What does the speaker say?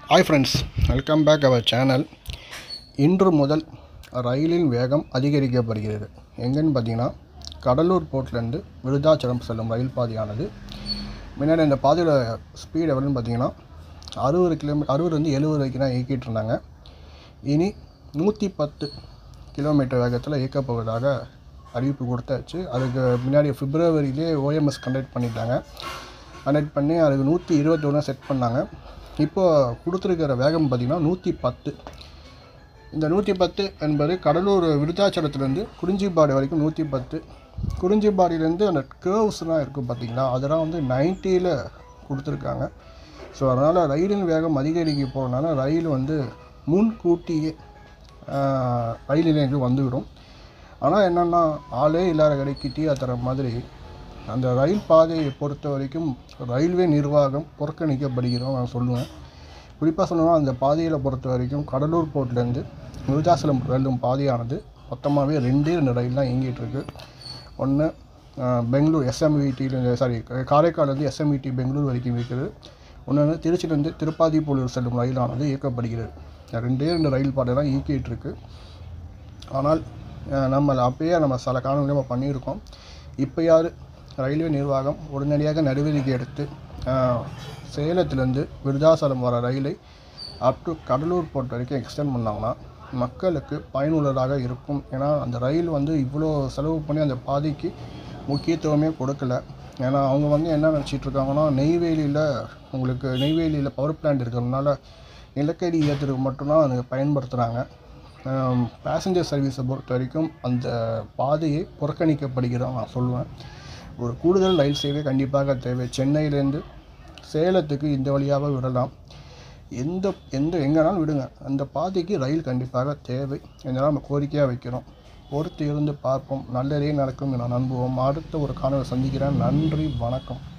hi friends welcome back our channel இன்று முதல் ரயிலின் வேகம் அதிகரிக்கப்படுகிறது எங்கன்னு பார்த்தீங்கன்னா கடலூர் போர்ட்லேருந்து விருதாச்சலம் செல்லும் ரயில் பாதையானது முன்னாடி இந்த பாதையோட ஸ்பீடு எவ்வளோன்னு பார்த்தீங்கன்னா அறுபது கிலோமீ அறுபதுலேருந்து எழுபது வரைக்கும் தான் இயக்கிட்டு இருந்தாங்க இனி நூற்றி பத்து கிலோமீட்டர் வேகத்தில் இயக்கப்போவதாக அறிவிப்பு கொடுத்தாச்சு அதுக்கு முன்னாடி பிப்ரவரியிலே ஓஎம்எஸ் கண்டக்ட் பண்ணிட்டாங்க கண்டக்ட் பண்ணி அதுக்கு நூற்றி இருபத்தொன்று செட் பண்ணாங்க இப்போ கொடுத்துருக்கிற வேகம் பார்த்திங்கன்னா நூற்றி பத்து இந்த நூற்றி பத்து என்பது கடலூர் விருத்தாச்சலத்துலேருந்து குறிஞ்சிப்பாடி வரைக்கும் நூற்றி பத்து குறிஞ்சிப்பாடியிலேருந்து அந்த கேர்வ்ஸ்லாம் இருக்கும் பார்த்தீங்களா அதெல்லாம் வந்து நைன்ட்டியில் கொடுத்துருக்காங்க ஸோ அதனால் ரயிலின் வேகம் அதிகரிக்க போகிறனால ரயில் வந்து முன்கூட்டியே ஆஹ், ரயில் நிலையங்கள் வந்துவிடும் ஆனால் என்னென்னா ஆளே இல்லாத கடைக்கு டீ தர மாதிரி அந்த ரயில் பாதையை பொறுத்த வரைக்கும் ரயில்வே நிர்வாகம் புறக்கணிக்கப்படுகிறோம் நான் சொல்லுவேன் குறிப்பாக சொல்லணும்னா அந்த பாதையில் பொறுத்த வரைக்கும் கடலூர் போர்ட்லேருந்து விருதாசலம் செல்லும் பாதையானது மொத்தமாகவே ரெண்டே ரெண்டு ரயில் தான் இயங்கிட்டு இருக்கு ஒன்று பெங்களூர் எஸ்எம்விடியில் சாரி காரைக்கால்லேருந்து எஸ்எம்விடி பெங்களூர் வரைக்கும் இருக்குது ஒன்று திருச்சியிலேருந்து திருப்பாதிப்புலூர் செல்லும் ரயிலானது இயக்கப்படுகிறது இந்த ரெண்டே ரெண்டு ரயில் பாதை தான் இயக்கிட்டு இருக்கு ஆனால் அஹ், நம்ம அப்பயே நம்ம சில காரணங்களே நம்ம பண்ணியிருக்கோம் இப்போயாவது ரயில்வே நிர்வாகம் உடனடியாக நடவடிக்கை எடுத்து அஹ், சேலத்திலேருந்து விருதாசலம் வர ரயிலை அப் டு கடலூர் போர்ட் வரைக்கும் எக்ஸ்டெண்ட் பண்ணாங்கன்னா மக்களுக்கு பயனுள்ளதாக இருக்கும் ஏன்னா அந்த ரயில் வந்து இவ்வளோ செலவு பண்ணி அந்த பாதைக்கு முக்கியத்துவமே கொடுக்கல ஏன்னா அவங்க வந்து என்ன நினச்சிட்டு இருக்காங்கன்னா நெய்வேலியில் உங்களுக்கு நெய்வேலியில் பவர் பிளான்ட் இருக்கிறதுனால நிலக்கரி ஏற்றுறதுக்கு மட்டும்தான் அதை பயன்படுத்துகிறாங்க பேசஞ்சர் சர்வீஸை பொறுத்த வரைக்கும் அந்த பாதையை புறக்கணிக்கப்படுகிறோம் நான் சொல்லுவேன் ஒரு கூடுதல் ரயில் சேவை கண்டிப்பாக தேவை சென்னையிலேருந்து சேலத்துக்கு இந்த வழியாக விடலாம் எந்த எந்த எங்கேனாலும் விடுங்க அந்த பாதைக்கு ரயில் கண்டிப்பாக தேவை இதெல்லாம் நம்ம கோரிக்கையாக வைக்கிறோம் பொறுத்து இருந்து பார்ப்போம் நல்லதே நடக்கும் என நம்புவோம் அடுத்த ஒரு காணொலி சந்திக்கிறேன் நன்றி வணக்கம்